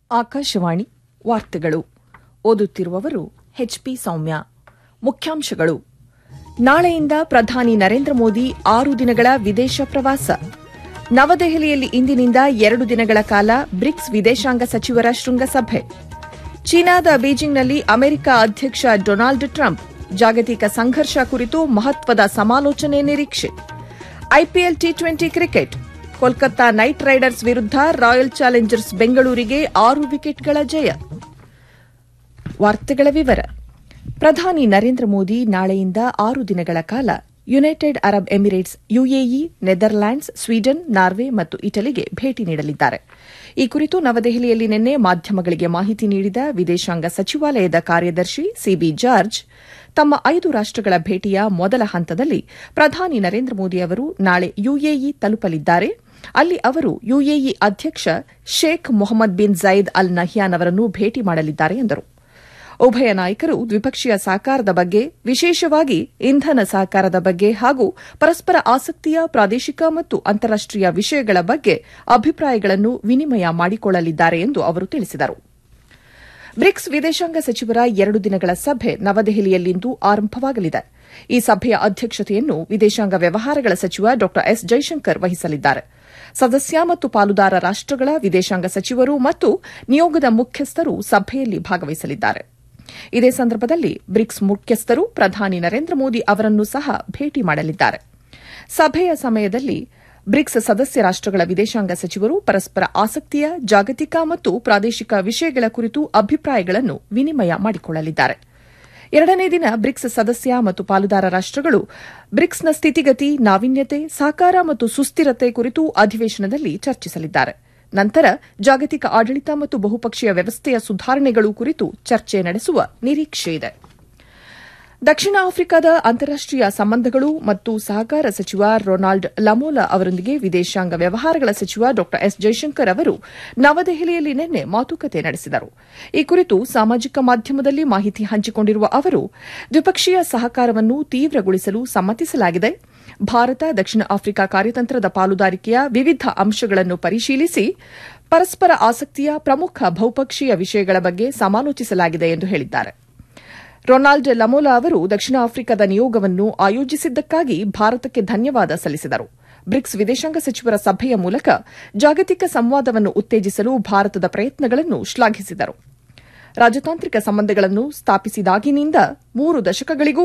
ಆಕಾಶವಾಣಿ ವಾರ್ತೆಗಳು ಓದುತ್ತಿರುವವರು ಎಚ್ಪಿ ಸೌಮ್ಯ ಮುಖ್ಯಾಂಶಗಳು ನಾಳೆಯಿಂದ ಪ್ರಧಾನಿ ನರೇಂದ್ರ ಮೋದಿ ಆರು ದಿನಗಳ ವಿದೇಶ ಪ್ರವಾಸ ನವದೆಹಲಿಯಲ್ಲಿ ಇಂದಿನಿಂದ ಎರಡು ದಿನಗಳ ಕಾಲ ಬ್ರಿಕ್ಸ್ ವಿದೇಶಾಂಗ ಸಚಿವರ ಶೃಂಗಸಭೆ ಚೀನಾದ ಬೀಜಿಂಗ್ನಲ್ಲಿ ಅಮೆರಿಕ ಅಧ್ಯಕ್ಷ ಡೊನಾಲ್ಡ್ ಟ್ರಂಪ್ ಜಾಗತಿಕ ಸಂಘರ್ಷ ಕುರಿತು ಮಹತ್ವದ ಸಮಾಲೋಚನೆ ನಿರೀಕ್ಷೆ IPL T twenty cricket Kolkata knight riders ವಿರುದ್ಧ ರಾಯಲ್ ಚಾಲೆಂಜರ್ಸ್ ಬೆಂಗಳೂರಿಗೆ ಆರು ವಿಕೆಟ್ಗಳ ಜಯ ವಾರ್ತೆಗಳ ವಿವರ ಪ್ರಧಾನಿ ನರೇಂದ್ರ ಮೋದಿ ನಾಳೆಯಿಂದ ಆರು ದಿನಗಳ ಕಾಲ United Arab Emirates UAE Netherlands Sweden Norway ಮತ್ತು ಇಟಲಿಗೆ ಭೇಟಿ ನೀಡಲಿದ್ದಾರೆ ಈ ಕುರಿತು ನವದೆಹಲಿಯಲ್ಲಿ ನಿನ್ನೆ ಮಾಧ್ಯಮಗಳಿಗೆ ಮಾಹಿತಿ ನೀಡಿದ ವಿದೇಶಾಂಗ ಸಚಿವಾಲಯದ ಕಾರ್ಯದರ್ಶಿ ಸಿಬಿ ಜಾರ್ಜ್ ತಮ್ಮ ಐದು ರಾಷ್ಟಗಳ ಭೇಟಿಯ ಮೊದಲ ಹಂತದಲ್ಲಿ ಪ್ರಧಾನಿ ನರೇಂದ್ರ ಮೋದಿ ಅವರು ನಾಳೆ ಯುಎಇ ತಲುಪಲಿದ್ದಾರೆ ಅಲ್ಲಿ ಅವರು ಯುಎಇ ಅಧ್ಯಕ್ಷ Sheikh Mohammed bin zaid Al Nahyan ಅವರನ್ನು ಭೇಟಿ ಮಾಡಲಿದ್ದಾರೆ ಎಂದರು ಉಭಯ ನಾಯಕರು ದ್ವಿಪಕ್ಷೀಯ ಸಹಕಾರದ ಬಗ್ಗೆ ವಿಶೇಷವಾಗಿ ಇಂಧನ ಸಹಕಾರದ ಬಗ್ಗೆ ಹಾಗೂ ಪರಸ್ಪರ ಆಸಕ್ತಿಯ ಪ್ರಾದೇಶಿಕ ಮತ್ತು ಅಂತಾರಾಷ್ಟೀಯ ವಿಷಯಗಳ ಬಗ್ಗೆ ಅಭಿಪ್ರಾಯಗಳನ್ನು ವಿನಿಮಯ ಮಾಡಿಕೊಳ್ಳಲಿದ್ದಾರೆ ಎಂದು ಅವರು ತಿಳಿಸಿದರು ಬ್ರಿಕ್ಸ್ ವಿದೇಶಾಂಗ ಸಚಿವರ ಎರಡು ದಿನಗಳ ಸಭೆ ನವದೆಹಲಿಯಲ್ಲಿಂದು ಆರಂಭವಾಗಲಿದೆ ಈ ಸಭೆಯ ಅಧ್ಯಕ್ಷತೆಯನ್ನು ವಿದೇಶಾಂಗ ವ್ಯವಹಾರಗಳ ಸಚಿವ ಡಾ ಎಸ್ ಜೈಶಂಕರ್ ವಹಿಸಲಿದ್ದಾರೆ ಸದಸ್ಯ ಮತ್ತು ಪಾಲುದಾರ ರಾಷ್ಟಗಳ ವಿದೇಶಾಂಗ ಸಚಿವರು ಮತ್ತು ನಿಯೋಗದ ಮುಖ್ಯಸ್ಥರು ಸಭೆಯಲ್ಲಿ ಭಾಗವಹಿಸಲಿದ್ದಾರೆ ಇದೇ ಸಂದರ್ಭದಲ್ಲಿ ಬ್ರಿಕ್ಸ್ ಮುಖ್ಯಸ್ಥರು ಪ್ರಧಾನಿ ನರೇಂದ್ರ ಮೋದಿ ಅವರನ್ನು ಸಹ ಭೇಟಿ ಮಾಡಲಿದ್ದಾರೆ ಸಭೆಯ ಸಮಯದಲ್ಲಿ ಬ್ರಿಕ್ಸ್ ಸದಸ್ಯ ರಾಷ್ಟಗಳ ವಿದೇಶಾಂಗ ಸಚಿವರು ಪರಸ್ಪರ ಆಸಕ್ತಿಯ ಜಾಗತಿಕ ಮತ್ತು ಪ್ರಾದೇಶಿಕ ವಿಷಯಗಳ ಕುರಿತು ಅಭಿಪ್ರಾಯಗಳನ್ನು ವಿನಿಮಯ ಮಾಡಿಕೊಳ್ಳಲಿದ್ದಾರೆ ಎರಡನೇ ದಿನ ಬ್ರಿಕ್ಸ್ ಸದಸ್ಯ ಮತ್ತು ಪಾಲುದಾರ ರಾಷ್ಟಗಳು ಬ್ರಿಕ್ಸ್ನ ಸ್ಥಿತಿಗತಿ ನಾವೀನ್ಯತೆ ಸಹಕಾರ ಮತ್ತು ಸುಸ್ಥಿರತೆ ಕುರಿತು ಅಧಿವೇಶನದಲ್ಲಿ ಚರ್ಚಿಸಲಿದ್ದಾರೆ ನಂತರ ಜಾಗತಿಕ ಆಡಳಿತ ಮತ್ತು ಬಹುಪಕ್ಷೀಯ ವ್ಯವಸ್ಥೆಯ ಸುಧಾರಣೆಗಳು ಕುರಿತು ಚರ್ಚೆ ನಡೆಸುವ ನಿರೀಕ್ಷೆಯಿದೆ ದಕ್ಷಿಣ ಆಫ್ರಿಕಾದ ಅಂತಾರಾಷ್ಟೀಯ ಸಂಬಂಧಗಳು ಮತ್ತು ಸಹಕಾರ ಸಚಿವ ರೊನಾಲ್ಡ್ ಲಮೋಲಾ ಅವರೊಂದಿಗೆ ವಿದೇಶಾಂಗ ವ್ಯವಹಾರಗಳ ಸಚಿವ ಡಾ ಎಸ್ ಜೈಶಂಕರ್ ಅವರು ನವದೆಹಲಿಯಲ್ಲಿ ನಿನ್ನೆ ಮಾತುಕತೆ ನಡೆಸಿದರು ಈ ಕುರಿತು ಸಾಮಾಜಿಕ ಮಾಧ್ಯಮದಲ್ಲಿ ಮಾಹಿತಿ ಹಂಚಿಕೊಂಡಿರುವ ಅವರು ದ್ವಿಪಕ್ಷೀಯ ಸಹಕಾರವನ್ನು ತೀವ್ರಗೊಳಿಸಲು ಸಮ್ಮತಿಸಲಾಗಿದೆ ಭಾರತ ದಕ್ಷಿಣ ಆಫ್ರಿಕಾ ಕಾರ್ಯತಂತ್ರದ ಪಾಲುದಾರಿಕೆಯ ವಿವಿಧ ಅಂಶಗಳನ್ನು ಪರಿಶೀಲಿಸಿ ಪರಸ್ಪರ ಆಸಕ್ತಿಯ ಪ್ರಮುಖ ಬಹುಪಕ್ಷೀಯ ವಿಷಯಗಳ ಬಗ್ಗೆ ಸಮಾಲೋಚಿಸಲಾಗಿದೆ ಎಂದು ಹೇಳಿದ್ದಾರೆ ರೊನಾಲ್ಡ್ ಲಮೋಲಾ ಅವರು ದಕ್ಷಿಣ ಆಫ್ರಿಕಾದ ನಿಯೋಗವನ್ನು ಆಯೋಜಿಸಿದ್ದಕ್ಕಾಗಿ ಭಾರತಕ್ಕೆ ಧನ್ಯವಾದ ಸಲ್ಲಿಸಿದರು ಬ್ರಿಕ್ಸ್ ವಿದೇಶಾಂಗ ಸಚಿವರ ಸಭೆಯ ಮೂಲಕ ಜಾಗತಿಕ ಸಂವಾದವನ್ನು ಉತ್ತೇಜಿಸಲು ಭಾರತದ ಪ್ರಯತ್ನಗಳನ್ನು ಶ್ಲಾಘಿಸಿದರು ರಾಜತಾಂತ್ರಿಕ ಸಂಬಂಧಗಳನ್ನು ಸ್ಥಾಪಿಸಿದಾಗಿನಿಂದ ಮೂರು ದಶಕಗಳಿಗೂ